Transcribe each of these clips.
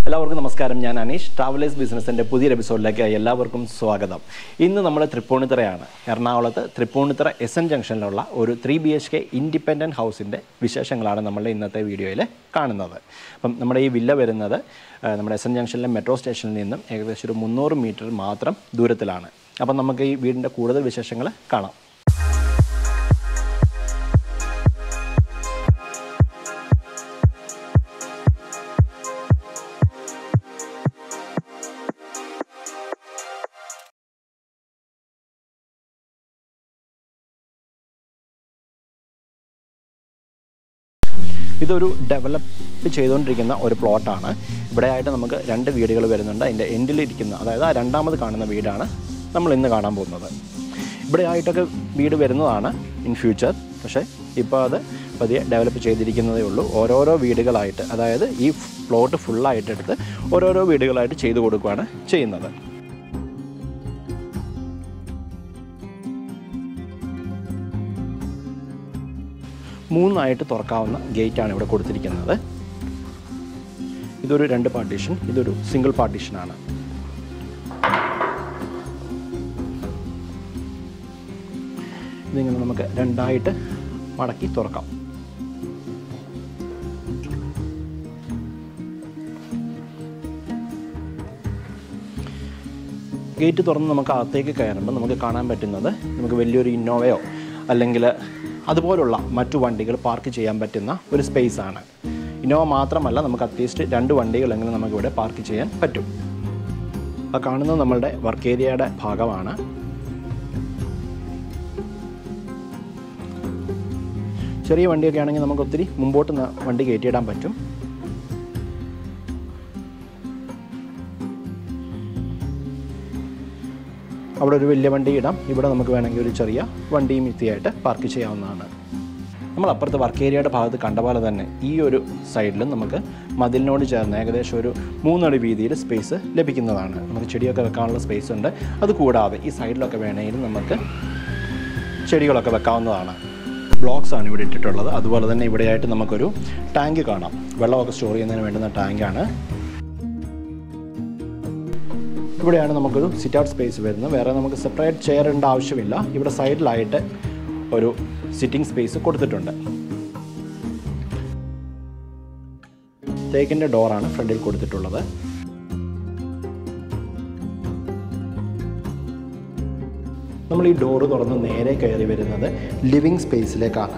എല്ലാവർക്കും നമസ്കാരം ഞാൻ അനീഷ് ട്രാവലേഴ്സ് ബിസിനസിൻ്റെ പുതിയൊരു എപ്പിസോഡിലേക്ക് എല്ലാവർക്കും സ്വാഗതം ഇന്ന് നമ്മൾ തൃപ്പൂണിത്തറയാണ് എറണാകുളത്ത് തൃപ്പൂണിത്തറ എസ് എൻ ജംഗ്ഷനിലുള്ള ഒരു three B H K independent ഹൗസിൻ്റെ വിശേഷങ്ങളാണ് നമ്മളുടെ ഇന്നത്തെ വീഡിയോയിൽ കാണുന്നത് അപ്പം നമ്മുടെ ഈ വില്ല വരുന്നത് ആ, നമ്മുടെ എസ് എൻ ജംഗ്ഷനിലെ മെട്രോ സ്റ്റേഷനിൽ നിന്നും ഏകദേശം ഒരു മുന്നൂറ് മീറ്റർ മാത്രം ദൂരത്തിലാണ് അപ്പം നമുക്ക് ഈ വീടിൻ്റെ കൂടുതൽ വിശേഷങ്ങൾ കാണാം ഇതൊരു ഡെവലപ്പ് ചെയ്തുകൊണ്ടിരിക്കുന്ന ഒരു പ്ലോട്ടാണ് ഇവിടെയായിട്ട് നമുക്ക് രണ്ട് വീടുകൾ വരുന്നുണ്ട് അതിൻ്റെ എൻഡിലിരിക്കുന്ന അതായത് ആ രണ്ടാമത് കാണുന്ന വീടാണ് നമ്മൾ ഇന്ന് കാണാൻ പോകുന്നത് ഇവിടെയായിട്ടൊക്കെ വീട് വരുന്നതാണ് ഇൻ ഫ്യൂച്ചർ പക്ഷേ ഇപ്പോൾ അത് പതിയെ ഡെവലപ്പ് ചെയ്തിരിക്കുന്നതേ ഉള്ളൂ ഓരോരോ വീടുകളായിട്ട് അതായത് ഈ പ്ലോട്ട് ഫുള്ളായിട്ട് എടുത്ത് ഓരോരോ വീടുകളായിട്ട് ചെയ്തു കൊടുക്കുകയാണ് ചെയ്യുന്നത് മൂന്നായിട്ട് തുറക്കാവുന്ന ഗേറ്റാണ് ഇവിടെ കൊടുത്തിരിക്കുന്നത് ഇതൊരു രണ്ട് പാർട്ടീഷൻ ഇതൊരു സിംഗിൾ പാർട്ടീഷനാണ് ഇതിങ്ങനെ നമുക്ക് രണ്ടായിട്ട് മടക്കി തുറക്കാം ഗേറ്റ് തുറന്ന് നമുക്ക് അകത്തേക്ക് കയറുമ്പോൾ നമുക്ക് കാണാൻ പറ്റുന്നത് നമുക്ക് വലിയൊരു ഇന്നോവയോ അല്ലെങ്കിൽ അതുപോലുള്ള മറ്റു വണ്ടികൾ പാർക്ക് ചെയ്യാൻ പറ്റുന്ന ഒരു സ്പേസ് ആണ് ഇന്നോവ മാത്രമല്ല നമുക്ക് അറ്റ്ലീസ്റ്റ് രണ്ട് വണ്ടികളെങ്കിലും നമുക്കിവിടെ പാർക്ക് ചെയ്യാൻ പറ്റും ആ കാണുന്നത് നമ്മളുടെ വർക്ക് ഏരിയയുടെ ഭാഗമാണ് ചെറിയ വണ്ടിയൊക്കെ ആണെങ്കിൽ നമുക്ക് ഒത്തിരി മുമ്പോട്ട് ന- വണ്ടി കയറ്റിയിടാൻ പറ്റും അവിടെ ഒരു വലിയ വണ്ടി ഇടാം ഇവിടെ നമുക്ക് വേണമെങ്കിൽ ഒരു ചെറിയ വണ്ടിയും ഇത്തിയായിട്ട് പാർക്ക് ചെയ്യാവുന്നതാണ് നമ്മൾ അപ്പുറത്ത് വർക്ക് ഏരിയയുടെ ഭാഗത്ത് കണ്ട പോലെ തന്നെ ഈ ഒരു സൈഡിലും നമുക്ക് മതിലിനോട് ചേർന്ന് ഏകദേശം ഒരു മൂന്നടി വീതിയിൽ സ്പേസ് ലഭിക്കുന്നതാണ് നമുക്ക് ചെടിയൊക്കെ വെക്കാനുള്ള സ്പേസ് ഉണ്ട് അതുകൂടാതെ ഈ സൈഡിലൊക്കെ വേണമെങ്കിൽ നമുക്ക് ചെടികളൊക്കെ വെക്കാവുന്നതാണ് ബ്ലോക്സ് ആണ് ഇവിടെ ഇട്ടിട്ടുള്ളത് അതുപോലെ തന്നെ ഇവിടെയായിട്ട് നമുക്കൊരു ടാങ്ക് കാണാം വെള്ളമൊക്കെ സ്റ്റോർ ചെയ്യുന്നതിന് വേണ്ടുന്ന ടാങ്കാണ് ഇവിടെയാണ് നമുക്കൊരു സിറ്റ് ഔട്ട് സ്പേസ് വരുന്നത് വേറെ നമുക്ക് സെപ്പറേറ്റ് ചെയർ ഇടേണ്ട ആവശ്യമില്ല ഇവിടെ സൈഡിലായിട്ട് ഒരു സിറ്റിംഗ് സ്പേസ് കൊടുത്തിട്ടുണ്ട് തേക്കിൻ്റെ ഡോറാണ് ഫ്രണ്ടിൽ കൊടുത്തിട്ടുള്ളത് നമ്മൾ ഈ ഡോറ് തുറന്ന് നേരെ കയറി വരുന്നത് ലിവിങ് സ്പേസിലേക്കാണ്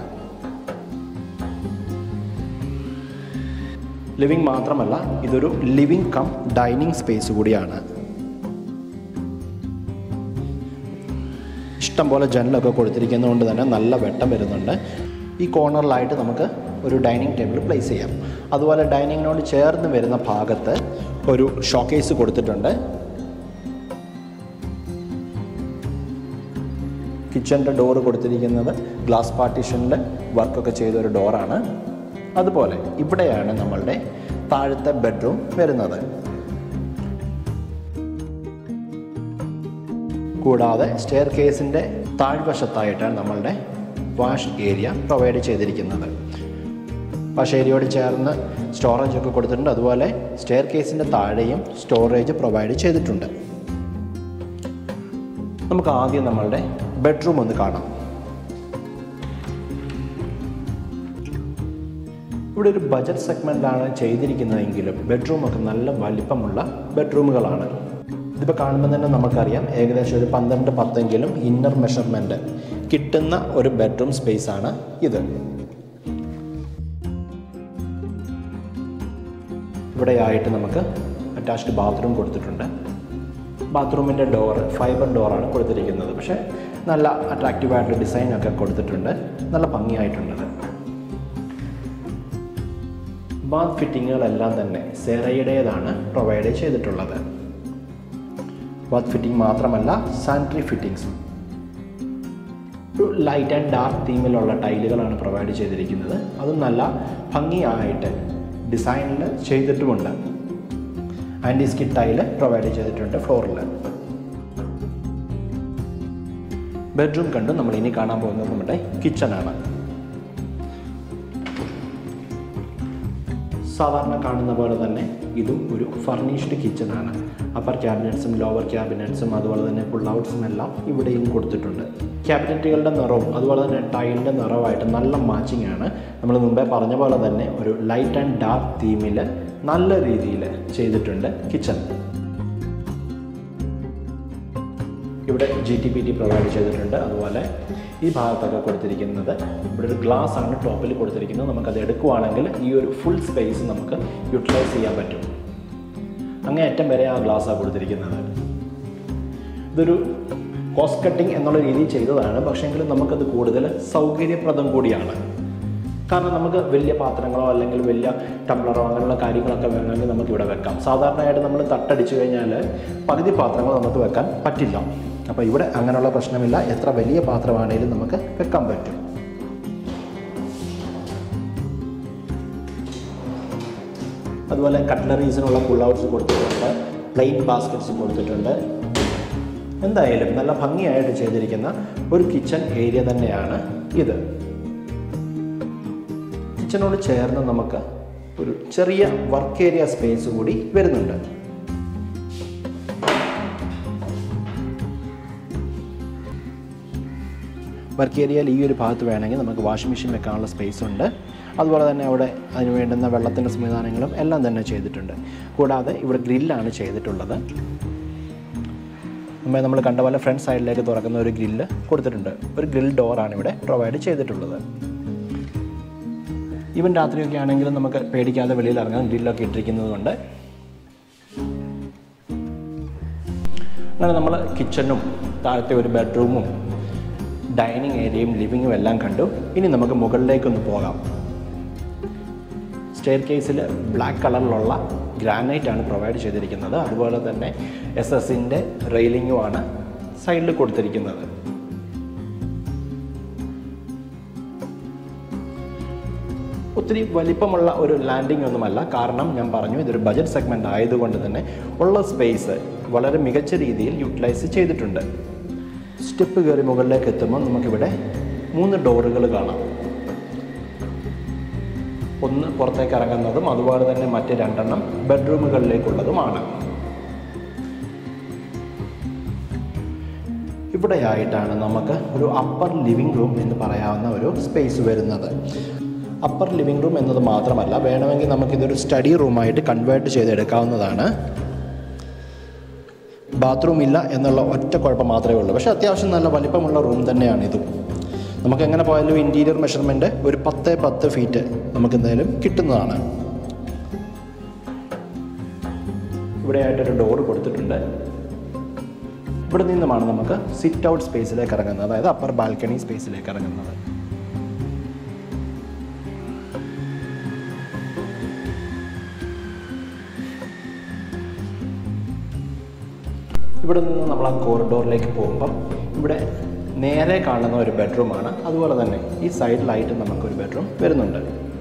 ലിവിങ് മാത്രമല്ല ഇതൊരു ലിവിങ് കം ഡൈനിങ് സ്പേസ് കൂടിയാണ് ഇഷ്ടം പോലെ ജനലൊക്കെ കൊടുത്തിരിക്കുന്നതുകൊണ്ട് തന്നെ നല്ല വെട്ടം വരുന്നുണ്ട് ഈ കോർണറിലായിട്ട് നമുക്ക് ഒരു ഡൈനിങ് ടേബിൾ പ്ലേസ് ചെയ്യാം അതുപോലെ ഡൈനിങ്ങിനോട് ചേർന്ന് വരുന്ന ഭാഗത്ത് ഒരു ഷോക്കേസ് കൊടുത്തിട്ടുണ്ട് കിച്ചൻ്റെ ഡോറ് കൊടുത്തിരിക്കുന്നത് ഗ്ലാസ് പാർട്ടീഷനിൽ വർക്കൊക്കെ ചെയ്ത ഒരു ഡോറാണ് അതുപോലെ ഇവിടെയാണ് നമ്മളുടെ താഴത്തെ ബെഡ്റൂം വരുന്നത് കൂടാതെ സ്റ്റെയർ കേസിൻ്റെ താഴ്വശത്തായിട്ടാണ് നമ്മളുടെ വാഷ് ഏരിയ പ്രൊവൈഡ് ചെയ്തിരിക്കുന്നത് വാഷ് ഏരിയയോട് ചേർന്ന് സ്റ്റോറേജ് ഒക്കെ കൊടുത്തിട്ടുണ്ട് അതുപോലെ സ്റ്റെയർ കേസിൻ്റെ താഴെയും സ്റ്റോറേജ് പ്രൊവൈഡ് ചെയ്തിട്ടുണ്ട് നമുക്ക് ആദ്യം നമ്മളുടെ ബെഡ്റൂം ഒന്ന് കാണാം ഇവിടെ ഒരു ബജറ്റ് സെഗ്മെൻ്റാണ് ചെയ്തിരിക്കുന്നതെങ്കിലും ബെഡ്റൂമൊക്കെ നല്ല വലിപ്പമുള്ള ബെഡ്റൂമുകളാണ് ഇതിപ്പോൾ കാണുമ്പോൾ തന്നെ നമുക്കറിയാം ഏകദേശം ഒരു പന്ത്രണ്ട് പത്തെങ്കിലും ഇന്നർ മെഷർമെൻറ്റ് കിട്ടുന്ന ഒരു ബെഡ്റൂം സ്പേസ് ആണ് ഇത് ഇവിടെയായിട്ട് നമുക്ക് അറ്റാച്ച്ഡ് ബാത്റൂം കൊടുത്തിട്ടുണ്ട് ബാത്റൂമിൻ്റെ ഡോറ് ഫൈബർ ഡോറാണ് കൊടുത്തിരിക്കുന്നത് പക്ഷേ നല്ല അട്രാക്റ്റീവായിട്ടുള്ള ഡിസൈനൊക്കെ കൊടുത്തിട്ടുണ്ട് നല്ല ഭംഗിയായിട്ടുള്ളത് ബാത്ത് ഫിറ്റിങ്ങുകളെല്ലാം തന്നെ സെറയുടേതാണ് പ്രൊവൈഡ് ചെയ്തിട്ടുള്ളത് ബാത്ത് ഫിറ്റിംഗ് മാത്രമല്ല സാനിറ്ററി ഫിറ്റിങ്സും ഒരു ലൈറ്റ് ആൻഡ് ഡാർക്ക് തീമിലുള്ള ടൈലുകളാണ് പ്രൊവൈഡ് ചെയ്തിരിക്കുന്നത് അതും നല്ല ഭംഗിയായിട്ട് ഡിസൈനിൽ ചെയ്തിട്ടുമുണ്ട് ആൻറ്റി സ്കിഡ് ടൈല് പ്രൊവൈഡ് ചെയ്തിട്ടുണ്ട് ഫ്ലോറിൽ ബെഡ്റൂം കണ്ടു നമ്മൾ ഇനി കാണാൻ പോകുന്നത് നമ്മുടെ കിച്ചണാണ് സാധാരണ കാണുന്ന പോലെ തന്നെ ഇതും ഒരു ഫർണിഷ്ഡ് കിച്ചണാണ് അപ്പർ ക്യാബിനറ്റ്സും ലോവർ ക്യാബിനറ്റ്സും അതുപോലെ തന്നെ പുൾ ഔട്ട്സും എല്ലാം ഇവിടെയും കൊടുത്തിട്ടുണ്ട് ക്യാബിനറ്റുകളുടെ നിറവും അതുപോലെ തന്നെ ടൈലിൻ്റെ നിറവായിട്ട് നല്ല മാച്ചിങ് ആണ് നമ്മൾ മുമ്പേ പറഞ്ഞ പോലെ തന്നെ ഒരു ലൈറ്റ് ആൻഡ് ഡാർക്ക് തീമിൽ നല്ല രീതിയിൽ ചെയ്തിട്ടുണ്ട് കിച്ചൺ ഇവിടെ G T P T provide ചെയ്തിട്ടുണ്ട് അതുപോലെ ഈ ഭാഗത്തൊക്കെ കൊടുത്തിരിക്കുന്നത് ഇവിടെ ഒരു ഗ്ലാസ് ആണ് ടോപ്പിൽ കൊടുത്തിരിക്കുന്നത് നമുക്കത് എടുക്കുവാണെങ്കിൽ ഈ ഒരു ഫുൾ സ്പേസ് നമുക്ക് യൂട്ടിലൈസ് ചെയ്യാൻ പറ്റും അങ്ങേയറ്റം വരെ ആ ഗ്ലാസ്സാണ് കൊടുത്തിരിക്കുന്നത് ഇതൊരു കോസ്റ്റ് കട്ടിങ് എന്നുള്ള രീതിയിൽ ചെയ്തതാണ് പക്ഷേങ്കിലും നമുക്കത് കൂടുതൽ സൗകര്യപ്രദം കൂടിയാണ് കാരണം നമുക്ക് വലിയ പാത്രങ്ങളോ അല്ലെങ്കിൽ വലിയ ടംബ്ലറോ അങ്ങനെയുള്ള കാര്യങ്ങളൊക്കെ വേണമെങ്കിൽ നമുക്ക് ഇവിടെ വെക്കാം സാധാരണയായിട്ട് നമ്മൾ തട്ടടിച്ചു കഴിഞ്ഞാൽ പകുതി പാത്രങ്ങൾ നമുക്ക് വെക്കാൻ പറ്റില്ല അപ്പോൾ ഇവിടെ അങ്ങനെയുള്ള പ്രശ്നമില്ല എത്ര വലിയ പാത്രമാണെങ്കിലും നമുക്ക് വെക്കാൻ പറ്റും അതുപോലെ കട്ട്ലറീസിനുള്ള പുൾ ഔട്ട്സ് കൊടുത്തിട്ടുണ്ട് പ്ലെയിൻ ബാസ്ക്കറ്റ്സ് കൊടുത്തിട്ടുണ്ട് എന്തായാലും നല്ല ഭംഗിയായിട്ട് ചെയ്തിരിക്കുന്ന ഒരു കിച്ചൺ ഏരിയ തന്നെയാണ് ഇത് കിച്ചണോട് ചേർന്ന് നമുക്ക് ഒരു ചെറിയ വർക്ക് ഏരിയ സ്പേസ് കൂടി വരുന്നുണ്ട് വർക്ക് ഏരിയയിൽ ഈ ഒരു ഭാഗത്ത് വേണമെങ്കിൽ നമുക്ക് വാഷിംഗ് മെഷീൻ വെക്കാനുള്ള സ്പേസ് ഉണ്ട് അതുപോലെ തന്നെ അവിടെ അതിന് വേണ്ടുന്ന വെള്ളത്തിൻ്റെ സംവിധാനങ്ങളും എല്ലാം തന്നെ ചെയ്തിട്ടുണ്ട് കൂടാതെ ഇവിടെ ഗ്രില്ലാണ് ചെയ്തിട്ടുള്ളത് മുമ്പേ നമ്മൾ കണ്ട പോലെ ഫ്രണ്ട് സൈഡിലേക്ക് തുറക്കുന്ന ഒരു ഗ്രില്ല് കൊടുത്തിട്ടുണ്ട് ഒരു ഗ്രിൽ ഡോറാണ് ഇവിടെ പ്രൊവൈഡ് ചെയ്തിട്ടുള്ളത് ഈവൻ രാത്രിയൊക്കെ ആണെങ്കിലും നമുക്ക് പേടിക്കാതെ വെളിയിൽ ഇറങ്ങാൻ ഗ്രില്ലൊക്കെ ഇട്ടിരിക്കുന്നതുകൊണ്ട് അങ്ങനെ നമ്മൾ കിച്ചണും താഴത്തെ ഒരു ബെഡ്റൂമും ഡൈനിങ് ഏരിയയും ലിവിങ്ങും എല്ലാം കണ്ടു ഇനി നമുക്ക് മുകളിലേക്കൊന്ന് പോകാം സ്റ്റെയർ കേസിൽ ബ്ലാക്ക് കളറിലുള്ള ഗ്രാനൈറ്റ് ആണ് പ്രൊവൈഡ് ചെയ്തിരിക്കുന്നത് അതുപോലെ തന്നെ എസ് എസിൻ്റെ റെയിലിങ്ങുമാണ് സൈഡിൽ കൊടുത്തിരിക്കുന്നത് ഒത്തിരി വലിപ്പമുള്ള ഒരു ലാൻഡിംഗ് ഒന്നുമല്ല കാരണം ഞാൻ പറഞ്ഞു ഇതൊരു ബജറ്റ് സെഗ്മെൻ്റ് ആയതുകൊണ്ട് തന്നെ ഉള്ള സ്പേസ് വളരെ മികച്ച രീതിയിൽ യൂട്ടിലൈസ് ചെയ്തിട്ടുണ്ട് സ്റ്റെപ്പ് കയറി മുകളിലേക്ക് എത്തുമ്പോൾ നമുക്കിവിടെ മൂന്ന് ഡോറുകൾ കാണാം ഒന്ന് പുറത്തേക്ക് ഇറങ്ങുന്നതും അതുപോലെ തന്നെ മറ്റ് രണ്ടെണ്ണം ബെഡ്റൂമുകളിലേക്കുള്ളതുമാണ് ഇവിടെയായിട്ടാണ് നമുക്ക് ഒരു അപ്പർ ലിവിംഗ് റൂം എന്ന് പറയാവുന്ന ഒരു സ്പേസ് വരുന്നത് അപ്പർ ലിവിംഗ് റൂം എന്നത് മാത്രമല്ല വേണമെങ്കിൽ നമുക്കിതൊരു സ്റ്റഡി റൂമായിട്ട് കൺവേർട്ട് ചെയ്തെടുക്കാവുന്നതാണ് ബാത്റൂം ഇല്ല എന്നുള്ള ഒറ്റ കുഴപ്പം മാത്രമേ ഉള്ളൂ പക്ഷേ അത്യാവശ്യം നല്ല വലിപ്പമുള്ള റൂം തന്നെയാണ് ഇതും നമുക്ക് എങ്ങനെ പോയാലും ഇൻറ്റീരിയർ മെഷർമെൻറ്റ് ഒരു പത്ത് പത്ത് ഫീറ്റ് നമുക്ക് എന്തായാലും കിട്ടുന്നതാണ് ഇവിടെ ആയിട്ടൊരു ഡോർ കൊടുത്തിട്ടുണ്ട് ഇവിടെ നിന്നുമാണ് നമുക്ക് സിറ്റ് ഔട്ട് സ്പേസിലേക്ക് ഇറങ്ങുന്നത് അതായത് അപ്പർ ബാൽക്കണി സ്പേസിലേക്ക് ഇറങ്ങുന്നത് ഇവിടെ നിന്ന് നമ്മൾ ആ കോറിഡോറിലേക്ക് പോകുമ്പം ഇവിടെ നേരെ കാണുന്ന ഒരു ബെഡ്റൂമാണ് അതുപോലെ തന്നെ ഈ സൈഡിലായിട്ട് നമുക്കൊരു ബെഡ്റൂം വരുന്നുണ്ട്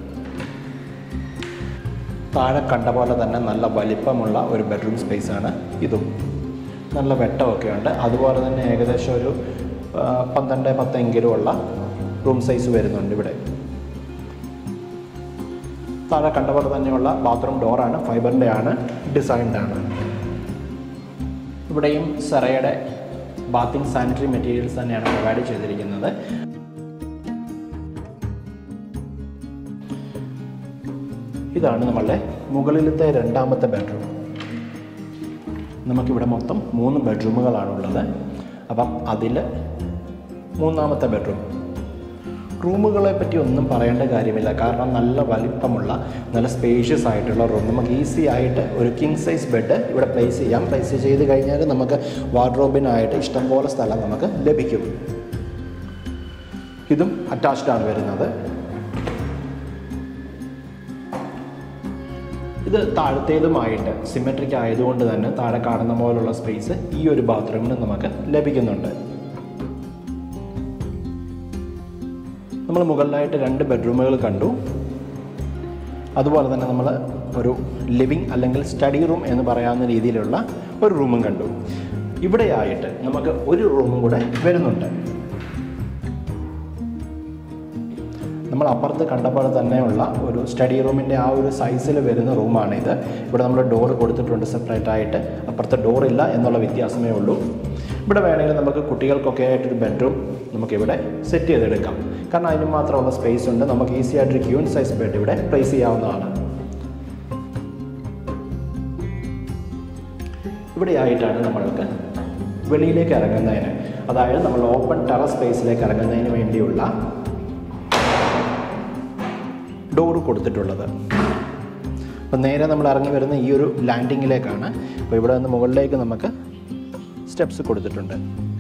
താഴെ കണ്ട പോലെ തന്നെ നല്ല വലിപ്പമുള്ള ഒരു ബെഡ്റൂം സ്പേസാണ് ഇതും നല്ല വെട്ടമൊക്കെ ഉണ്ട് അതുപോലെ തന്നെ ഏകദേശം ഒരു ആ, പന്ത്രണ്ട് പത്തെങ്കിലും ഉള്ള റൂം സൈസ് വരുന്നുണ്ട് ഇവിടെ താഴെ കണ്ട പോലെ തന്നെയുള്ള ബാത്റൂം ഡോറാണ് ഫൈബറിൻ്റെ ആണ് ഡിസൈൻഡ് ആണ് ഇവിടെയും സെറയുടെ ബാത്തിങ് സാനിറ്ററി മെറ്റീരിയൽസ് തന്നെയാണ് പ്രൊവൈഡ് ചെയ്തിരിക്കുന്നത് ഇതാണ് നമ്മളുടെ മുകളിലത്തെ രണ്ടാമത്തെ ബെഡ്റൂം നമുക്കിവിടെ മൊത്തം മൂന്ന് ബെഡ്റൂമുകളാണുള്ളത് അപ്പം അതിൽ മൂന്നാമത്തെ ബെഡ്റൂം റൂമുകളെ പറ്റി ഒന്നും പറയേണ്ട കാര്യമില്ല കാരണം നല്ല വലിപ്പമുള്ള നല്ല സ്പേഷ്യസ് ആയിട്ടുള്ള റൂം നമുക്ക് ഈസി ആയിട്ട് ഒരു കിങ് സൈസ് ബെഡ് ഇവിടെ പ്ലേസ് ചെയ്യാം പ്ലേസ് ചെയ്ത് കഴിഞ്ഞാൽ നമുക്ക് വാർഡ്രോബിനായിട്ട് ഇഷ്ടംപോലെ സ്ഥലം നമുക്ക് ലഭിക്കും ഇതും അറ്റാച്ച്ഡ് ആണ് വരുന്നത് ഇത് താഴത്തേതുമായിട്ട് സിമെട്രിക് ആയതുകൊണ്ട് തന്നെ താഴെ കാണുന്ന പോലുള്ള സ്പേസ് ഈ ഒരു ബാത്റൂമിന് നമുക്ക് ലഭിക്കുന്നുണ്ട് നമ്മൾ മുകളിലായിട്ട് രണ്ട് ബെഡ്റൂമുകൾ കണ്ടു അതുപോലെ തന്നെ നമ്മൾ ഒരു ലിവിങ് അല്ലെങ്കിൽ സ്റ്റഡി റൂം എന്ന് പറയാവുന്ന രീതിയിലുള്ള ഒരു റൂമും കണ്ടു ഇവിടെയായിട്ട് നമുക്ക് ഒരു റൂമും കൂടെ വരുന്നുണ്ട് നമ്മൾ അപ്പുറത്ത് കണ്ട പോലെ തന്നെയുള്ള ഒരു സ്റ്റഡി റൂമിൻ്റെ ആ ഒരു സൈസിൽ വരുന്ന റൂമാണിത് ഇവിടെ നമ്മൾ ഡോർ കൊടുത്തിട്ടുണ്ട് സെപ്പറേറ്റ് ആയിട്ട് അപ്പുറത്ത് ഡോറില്ല എന്നുള്ള വ്യത്യാസമേ ഉള്ളൂ ഇവിടെ വേണമെങ്കിൽ നമുക്ക് കുട്ടികൾക്കൊക്കെ ആയിട്ടൊരു ബെഡ്റൂം നമുക്കിവിടെ സെറ്റ് ചെയ്തെടുക്കാം കാരണം അതിന് മാത്രമുള്ള സ്പേസ് ഉണ്ട് നമുക്ക് ഈസി ആയിട്ടൊരു ക്യൂൺ സൈസ് ബെഡ് ഇവിടെ പ്ലേസ് ചെയ്യാവുന്നതാണ് ഇവിടെയായിട്ടാണ് നമ്മൾക്ക് വെളിയിലേക്ക് ഇറങ്ങുന്നതിന് അതായത് നമ്മൾ ഓപ്പൺ ടെറസ് സ്പേസിലേക്ക് ഇറങ്ങുന്നതിന് വേണ്ടിയുള്ള ഡോറ് കൊടുത്തിട്ടുള്ളത് അപ്പം നേരെ നമ്മൾ ഇറങ്ങി വരുന്ന ഈ ഒരു ലാൻഡിങ്ങിലേക്കാണ് അപ്പോൾ ഇവിടെ നിന്ന് മുകളിലേക്ക് നമുക്ക് സ്റ്റെപ്സ് കൊടുത്തിട്ടുണ്ട്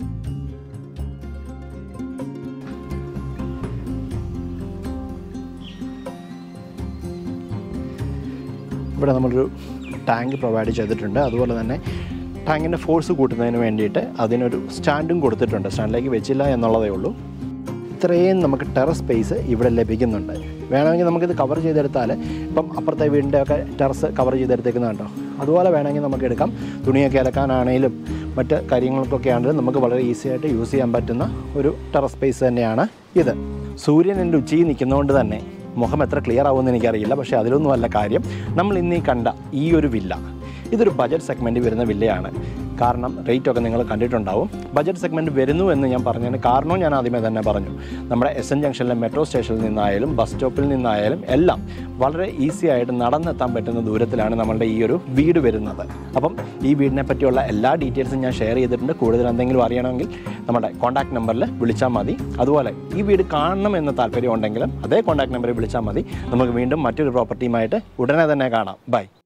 ഇവിടെ നമ്മളൊരു ടാങ്ക് പ്രൊവൈഡ് ചെയ്തിട്ടുണ്ട് അതുപോലെ തന്നെ ടാങ്കിൻ്റെ ഫോഴ്സ് കൂട്ടുന്നതിന് വേണ്ടിയിട്ട് അതിനൊരു സ്റ്റാൻഡും കൊടുത്തിട്ടുണ്ട് സ്റ്റാൻഡിലേക്ക് വെച്ചില്ല എന്നുള്ളതേ ഉള്ളൂ ഇത്രയും നമുക്ക് ടെറസ് സ്പേസ് ഇവിടെ ലഭിക്കുന്നുണ്ട് വേണമെങ്കിൽ നമുക്കിത് കവർ ചെയ്തെടുത്താൽ ഇപ്പം അപ്പുറത്തെ വീടിൻ്റെ ഒക്കെ ടെറസ് കവർ ചെയ്തെടുത്തേക്കുന്നത് കണ്ടോ അതുപോലെ വേണമെങ്കിൽ നമുക്ക് എടുക്കാം തുണിയൊക്കെ അലക്കാനാണെങ്കിലും മറ്റ് കാര്യങ്ങൾക്കൊക്കെ ആണെങ്കിലും നമുക്ക് വളരെ ഈസി ആയിട്ട് യൂസ് ചെയ്യാൻ പറ്റുന്ന ഒരു ടെറസ് സ്പേസ് തന്നെയാണ് ഇത് സൂര്യൻ എൻ്റെ ഉച്ചയിൽ നിൽക്കുന്നതുകൊണ്ട് തന്നെ മുഖം എത്ര ക്ലിയർ ആവുമെന്ന് എനിക്കറിയില്ല പക്ഷേ അതിലൊന്നുമല്ല കാര്യം നമ്മൾ ഇന്നീ കണ്ട ഈ ഒരു വില്ല ഇതൊരു ബജറ്റ് സെഗ്മെൻറ്റ് വരുന്ന വില്ലയാണ് കാരണം റേറ്റ് ഒക്കെ നിങ്ങൾ കണ്ടിട്ടുണ്ടാവും ബജറ്റ് സെഗ്മെൻറ്റ് വരുന്നു എന്ന് ഞാൻ പറഞ്ഞതിന് കാരണവും ഞാൻ ആദ്യമേ തന്നെ പറഞ്ഞു നമ്മുടെ എസ് എൻ ജംഗ്ഷനിലെ മെട്രോ സ്റ്റേഷനിൽ നിന്നായാലും ബസ് സ്റ്റോപ്പിൽ നിന്നായാലും എല്ലാം വളരെ ഈസി ആയിട്ട് നടന്നെത്താൻ പറ്റുന്ന ദൂരത്തിലാണ് നമ്മളുടെ ഈ ഒരു വീട് വരുന്നത് അപ്പം ഈ വീടിനെ പറ്റിയുള്ള എല്ലാ ഡീറ്റെയിൽസും ഞാൻ ഷെയർ ചെയ്തിട്ടുണ്ട് കൂടുതൽ എന്തെങ്കിലും അറിയണമെങ്കിൽ നമ്മുടെ കോൺടാക്ട് നമ്പറിൽ വിളിച്ചാൽ മതി അതുപോലെ ഈ വീട് കാണണം എന്ന താല്പര്യം ഉണ്ടെങ്കിലും അതേ കോൺടാക്ട് നമ്പറിൽ വിളിച്ചാൽ മതി നമുക്ക് വീണ്ടും മറ്റൊരു പ്രോപ്പർട്ടിയുമായിട്ട് ഉടനെ തന്നെ കാണാം ബൈ